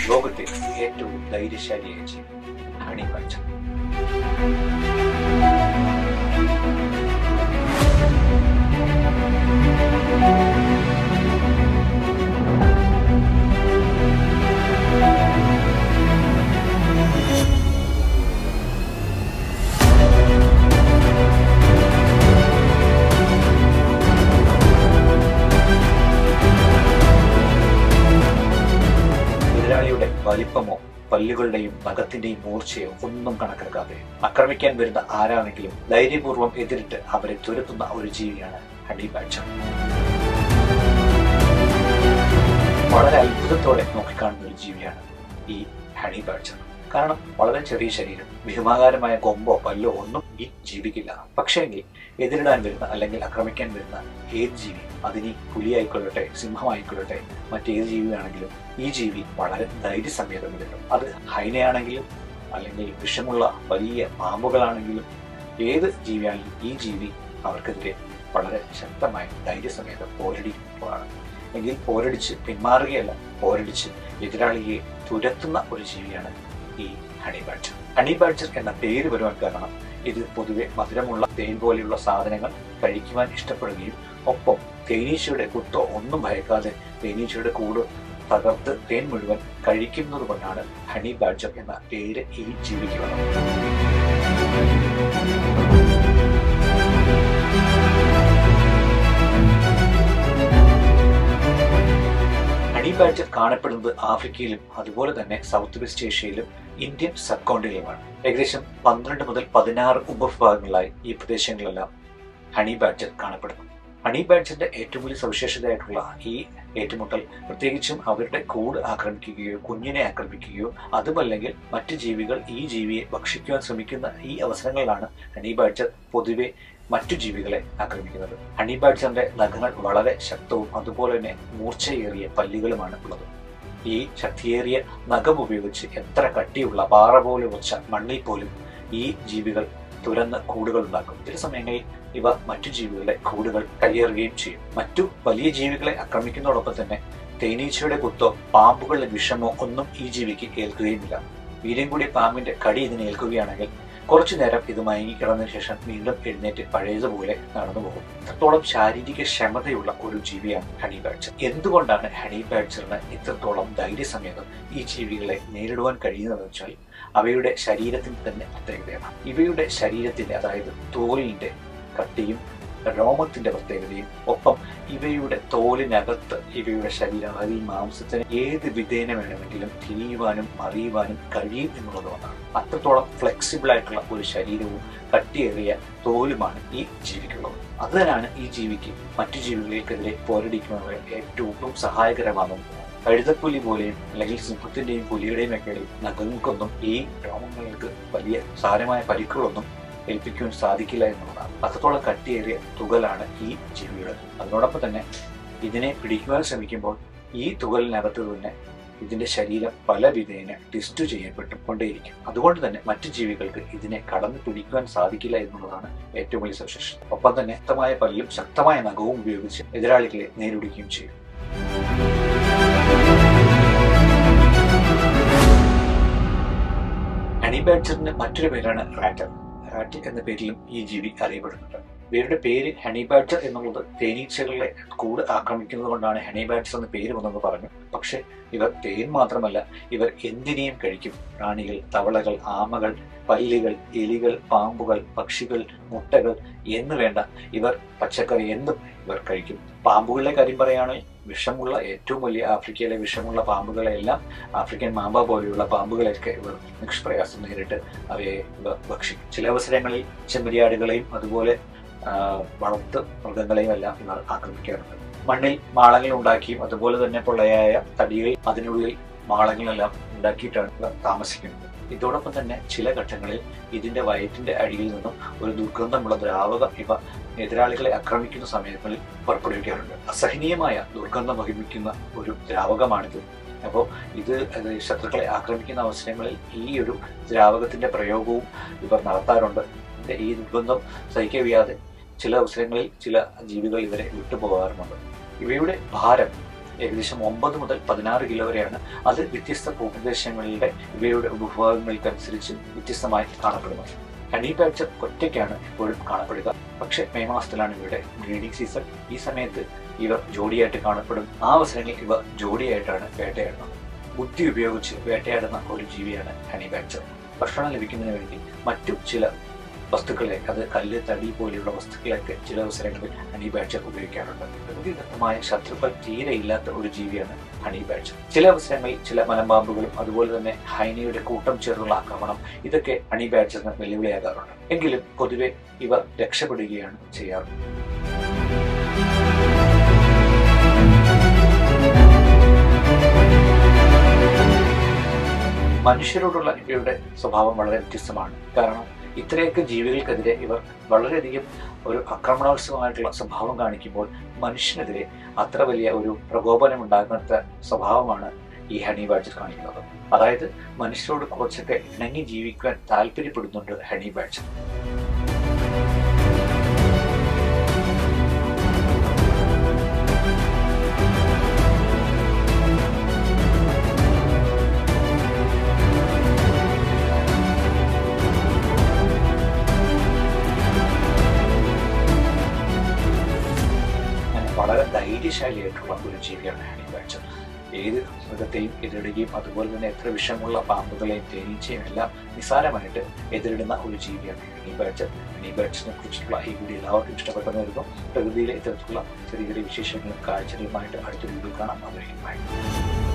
ലോകത്തെ ഏറ്റവും ധൈര്യശാലിയായ ജീവി ഹണി ബഡ്ജർ എതിരാളിയുടെ വലിപ്പമോ പല്ലുകളുടെയും നഖത്തിന്റെയും മൂർച്ചയോ ഒന്നും കണക്കാക്കാതെ ആക്രമിക്കാൻ വരുന്ന ആരാണെങ്കിലും ധൈര്യപൂർവ്വം എതിരിട്ട് അവരെ തുരത്തുന്ന ഒരു ജീവിയാണ് ഹണി ബാഡ്ജർ വളരെ അത്ഭുതത്തോടെ നോക്കിക്കാണുന്ന ഒരു ജീവിയാണ് ഈ ഹണി ബാഡ്ജർ കാരണം വളരെ ചെറിയ ശരീരം ഭീമാകാരമായ കൊമ്പോ പല്ലോ ഒന്നും ഈ ജീവിക്കില്ല പക്ഷേങ്കിൽ എതിരിടാൻ വരുന്ന അല്ലെങ്കിൽ ആക്രമിക്കാൻ വരുന്ന ഏത് ജീവി അതിനി പുലിയായിക്കൊള്ളട്ടെ സിംഹമായിക്കൊള്ളട്ടെ മറ്റേത് ജീവിയാണെങ്കിലും ഈ ജീവി വളരെ ധൈര്യസമേതം എതിരിടും അത് ഹൈനയാണെങ്കിലും അല്ലെങ്കിൽ വിഷമുള്ള വലിയ പാമ്പുകളാണെങ്കിലും ഏത് ജീവിയാണെങ്കിലും ഈ ജീവി അവർക്കെതിരെ വളരെ ശക്തമായി ധൈര്യസമേതം പോരടിക്കുകയാണ് എങ്കിൽ പോരടിച്ച് പിന്മാറുകയല്ല പോരടിച്ച് എതിരാളിയെ തുരത്തുന്ന ഒരു ജീവിയാണ് ഈ ഹണി ബാഡ്ജർ ഹണി ബാഡ്ജർ എന്ന പേര് വരുവാൻ കാരണം ഇത് പൊതുവെ മധുരമുള്ള തേൻ പോലെയുള്ള സാധനങ്ങൾ കഴിക്കുവാൻ ഇഷ്ടപ്പെടുകയും ഒപ്പം തേനീച്ചയുടെ കുത്തോ ഒന്നും ഭയക്കാതെ തേനീച്ചയുടെ കൂട് തകർത്ത് തേൻ മുഴുവൻ കഴിക്കുന്നത് കൊണ്ടാണ് ഹണി ബാഡ്ജർ എന്ന പേര് ഈ ജീവിക്ക് വന്നത് ഹണി ബാഡ്ജർ കാണപ്പെടുന്നത് ആഫ്രിക്കയിലും അതുപോലെ തന്നെ സൗത്ത് വെസ്റ്റ് ഏഷ്യയിലും ഇന്ത്യൻ സബ് കോണ്ടിനെന്റുമാണ് ഏകദേശം പന്ത്രണ്ട് മുതൽ പതിനാറ് ഉപവിഭാഗങ്ങളായി ഈ പ്രദേശങ്ങളിലെല്ലാം ഹണി ബാഡ്ജർ കാണപ്പെടുന്നു ഹണി ബാഡ്ജറിന്റെ ഏറ്റവും വലിയ സവിശേഷതയായിട്ടുള്ള ഈ ഏറ്റുമുട്ടൽ പ്രത്യേകിച്ചും അവരുടെ കൂട് ആക്രമിക്കുകയോ കുഞ്ഞിനെ ആക്രമിക്കുകയോ അതുമല്ലെങ്കിൽ മറ്റു ജീവികൾ ഈ ജീവിയെ ഭക്ഷിക്കുവാൻ ശ്രമിക്കുന്ന ഈ അവസരങ്ങളിലാണ് ഹണി ബാഡ്ജർ പൊതുവെ മറ്റു ജീവികളെ ആക്രമിക്കുന്നത് ഹണി ബാഡ്ജറിന്റെ നഖങ്ങൾ വളരെ ശക്തവും അതുപോലെ തന്നെ മൂർച്ചയേറിയ പല്ലുകളുമാണ് ഉള്ളത് ഈ ശക്തിയേറിയ നഖം ഉപയോഗിച്ച് എത്ര കട്ടിയുള്ള പാറ പോലെ വെച്ച മണ്ണിൽ പോലും ഈ ജീവികൾ തുരന്ന് കൂടുകൾ ഉണ്ടാക്കും ചില സമയങ്ങളിൽ ഇവ മറ്റു ജീവികളുടെ കൂടുകൾ കയ്യേറുകയും ചെയ്യും മറ്റു വലിയ ജീവികളെ ആക്രമിക്കുന്നതോടൊപ്പം തന്നെ തേനീച്ചയുടെ കുത്തോ പാമ്പുകളുടെ വിഷമോ ഒന്നും ഈ ജീവിക്ക് ഏൽക്കുകയുമില്ല വീര്യം കൂടി പാമ്പിന്റെ കടി ഇതിന് ഏൽക്കുകയാണെങ്കിൽ കുറച്ചു നേരം ഇത് മയങ്ങിക്കിടന്നതിന് ശേഷം വീണ്ടും എഴുന്നേറ്റ് പഴയതുപോലെ നടന്നു പോകും ഇത്രത്തോളം ശാരീരിക ക്ഷമതയുള്ള ഒരു ജീവിയാണ് ഹണി ബാഡ്ജർ എന്തുകൊണ്ടാണ് ഹണി ബാഡ്ജറിന് ഇത്രത്തോളം ധൈര്യസമേതം ഈ ജീവികളെ നേരിടുവാൻ കഴിയുന്നതെന്ന് വെച്ചാൽ അവയുടെ ശരീരത്തിന്റെ തന്നെ പ്രത്യേകതയാണ് ഇവയുടെ ശരീരത്തിന്റെ അതായത് തോലിന്റെ കട്ടിയും രോമത്തിന്റെ പ്രത്യേകതയും ഒപ്പം ഇവയുടെ തോലിനകത്ത് ഇവയുടെ ശരീരം അതായത് ഈ മാംസത്തിന് ഏത് വിധേന വേണമെങ്കിലും തിരിയുവാനും മറിയുവാനും കഴിയും എന്നുള്ളതുകൊണ്ടാണ് അത്രത്തോളം ഫ്ലെക്സിബിൾ ആയിട്ടുള്ള ഒരു ശരീരവും കട്ടിയേറിയ തോലുമാണ് ഈ ജീവിക്കുള്ളത് അത് തന്നെയാണ് ഈ ജീവിക്ക് മറ്റു ജീവികൾക്കെതിരെ പോരടിക്കുന്നതിന് ഏറ്റവും സഹായകരമാകുന്നത് കഴുതപ്പുലി പോലെയും അല്ലെങ്കിൽ സിംഹത്തിന്റെയും പുലിയുടെയും ഒക്കെ നഖങ്ങൾക്കൊന്നും ഈ രോമങ്ങൾക്ക് വലിയ സാരമായ പരിക്കുകളൊന്നും ഏൽപ്പിക്കുവാൻ സാധിക്കില്ല എന്നുള്ളതാണ് അത്രത്തോളം കട്ടിയേറിയ തുകലാണ് ഈ ജീവിയുടെ അതിനോടൊപ്പം തന്നെ ഇതിനെ പിടിക്കുവാൻ ശ്രമിക്കുമ്പോൾ ഈ തുകലിനകത്ത് തന്നെ ഇതിന്റെ ശരീരം പല വിധേന ടിസ്റ്റ് ചെയ്യപ്പെട്ടുകൊണ്ടേയിരിക്കും അതുകൊണ്ട് തന്നെ മറ്റു ജീവികൾക്ക് ഇതിനെ കടന്നു പിടിക്കുവാൻ സാധിക്കില്ല എന്നുള്ളതാണ് ഏറ്റവും വലിയ സവിശേഷത ഒപ്പം തന്നെ ശക്തമായ പല്ലും ശക്തമായ നഖവും ഉപയോഗിച്ച് എതിരാളികളെ നേരിടുകയും ചെയ്യും ഹണി ബാഡ്ജറിന്റെ മറ്റൊരു പേരാണ് റാറ്റർ റാറ്റ് എന്ന പേരിലും ഈ ജീവി അറിയപ്പെടുന്നുണ്ട് ഇവരുടെ പേര് ഹണി ബാഡ്ജർ എന്നുള്ളത് തേനീച്ചകളെ കൂട് ആക്രമിക്കുന്നത് കൊണ്ടാണ് ഹണി ബാഡ്ജർ എന്ന പേര് വന്നെന്ന് പറഞ്ഞു പക്ഷെ ഇവർ തേൻ മാത്രമല്ല ഇവർ എന്തിനേയും കഴിക്കും പ്രാണികൾ തവളകൾ ആമകൾ പല്ലികൾ എലികൾ പാമ്പുകൾ പക്ഷികൾ മുട്ടകൾ എന്ന് വേണ്ട ഇവർ പച്ചക്കറി എന്തും ഇവർ കഴിക്കും പാമ്പുകളുടെ കാര്യം പറയുകയാണെങ്കിൽ വിഷമുള്ള ഏറ്റവും വലിയ ആഫ്രിക്കയിലെ വിഷമുള്ള പാമ്പുകളെല്ലാം ആഫ്രിക്കൻ മാമ്പ പോലെയുള്ള പാമ്പുകളെയൊക്കെ ഇവർ നിഷ്പ്രയാസം നേരിട്ട് അവയെ ഇവർ ഭക്ഷിക്കും ചില അവസരങ്ങളിൽ ചെമ്മരിയാടുകളെയും അതുപോലെ വളർത്ത് മൃഗങ്ങളെയും എല്ലാം ഇവർ ആക്രമിക്കാറുണ്ട് മണ്ണിൽ മാളങ്ങൾ ഉണ്ടാക്കിയും അതുപോലെ തന്നെ പൊള്ളയായ തടികൾ അതിനുള്ളിൽ മാളങ്ങളെല്ലാം ഉണ്ടാക്കിയിട്ടാണ് ഇവർ താമസിക്കുന്നത് ഇതോടൊപ്പം തന്നെ ചില ഘട്ടങ്ങളിൽ ഇതിന്റെ വയറ്റിന്റെ അടിയിൽ നിന്നും ഒരു ദുർഗന്ധമുള്ള ദ്രാവകം ഇവ എതിരാളികളെ ആക്രമിക്കുന്ന സമയങ്ങളിൽ പുറപ്പെടുവിക്കാറുണ്ട് അസഹനീയമായ ദുർഗന്ധം വഹിപ്പിക്കുന്ന ഒരു ദ്രാവകമാണിത് അപ്പോൾ ഇത് ശത്രുക്കളെ ആക്രമിക്കുന്ന അവസരങ്ങളിൽ ഈ ഒരു ദ്രാവകത്തിന്റെ പ്രയോഗവും ഇവർ നടത്താറുണ്ട് ഈ ദുർഗന്ധം സഹിക്കവയ്യാതെ ചില അവസരങ്ങളിൽ ചില ജീവികൾ ഇവരെ വിട്ടുപോകാറുമുണ്ട് ഇവയുടെ ഭാരം ഏകദേശം ഒമ്പത് മുതൽ പതിനാറ് കിലോ വരെയാണ് അത് വ്യത്യസ്ത ഭൂപ്രദേശങ്ങളിലെ ഇവയുടെ ഉപഭോഗങ്ങൾക്കനുസരിച്ച് വ്യത്യസ്തമായി കാണപ്പെടുന്നത് ഹണി ബാഡ്ജർ ഒറ്റയ്ക്കാണ് എപ്പോഴും കാണപ്പെടുക പക്ഷെ മെയ് മാസത്തിലാണ് ഇവയുടെ ബ്രീഡിംഗ് സീസൺ ഈ സമയത്ത് ഇവർ ജോഡിയായിട്ട് കാണപ്പെടും ആ അവസരങ്ങളിൽ ഇവ ജോഡിയായിട്ടാണ് വേട്ടയാടുന്നത് ബുദ്ധി ഉപയോഗിച്ച് വേട്ടയാടുന്ന ഒരു ജീവിയാണ് ഹണി ബാഡ്ജർ ഭക്ഷണം ലഭിക്കുന്നതിന് വേണ്ടി മറ്റു ചില വസ്തുക്കളെ അത് കല്ല് തടി പോലെയുള്ള വസ്തുക്കളൊക്കെ ചില അവസരങ്ങളിൽ ഹണി ബാഡ്ജർ ഉപയോഗിക്കാറുണ്ട് പ്രകൃതിദത്തമായ ശത്രുക്കൾ തീരെ ഇല്ലാത്ത ഒരു ജീവിയാണ് ഹണി ബാഡ്ജർ ചില അവസരങ്ങളിൽ ചില മലമ്പാമ്പുകളും അതുപോലെ തന്നെ ഹൈനയുടെ കൂട്ടം ചേർന്നുള്ള ആക്രമണം ഇതൊക്കെ ഹണി ബാഡ്ജറിന് വെല്ലുവിളിയാകാറുണ്ട് എങ്കിലും പൊതുവെ ഇവ രക്ഷപ്പെടുകയാണ് ചെയ്യാറ് മനുഷ്യരോടുള്ള ഇവയുടെ സ്വഭാവം വളരെ വ്യത്യസ്തമാണ് കാരണം ഇത്രയൊക്കെ ജീവികൾക്കെതിരെ ഇവർ വളരെയധികം ഒരു ആക്രമണോത്സവമായിട്ടുള്ള സ്വഭാവം കാണിക്കുമ്പോൾ മനുഷ്യനെതിരെ അത്ര വലിയ ഒരു പ്രകോപനം ഉണ്ടാകാത്ത സ്വഭാവമാണ് ഈ ഹണി ബാഡ്ജർ കാണിക്കുന്നത് അതായത് മനുഷ്യരോട് കുറച്ചൊക്കെ ഇണങ്ങി ജീവിക്കാൻ താല്പര്യപ്പെടുന്നുണ്ട് ഹണി ബാഡ്ജർ അങ്ങനെ വളരെ ധൈര്യശാലിയായിട്ടുള്ള ഒരു ജീവിയാണ് ഹണി ബാഡ്ജർ ഏത് മൃഗത്തെയും എതിരിടുകയും അതുപോലെ തന്നെ എത്ര വിഷമുള്ള പാമ്പുകളെയും തേനീച്ചയും എല്ലാം നിസ്സാരമായിട്ട് എതിരിടുന്ന ഒരു ജീവിയാണ് ഹണി ബാഡ്ജർ ഹണി ബാഡ്ജറിനെ കുറിച്ചിട്ടുള്ള ഈ വീഡിയോ എല്ലാവർക്കും ഇഷ്ടപ്പെട്ടെന്ന് വരുന്നു പ്രകൃതിയിലെ ഇത്തരത്തിലുള്ള ചെറിയ ചെറിയ വിശേഷങ്ങളും കാഴ്ചകളുമായിട്ട് അടുത്ത വീഡിയോ കാണാം അതുവരെയും ബൈ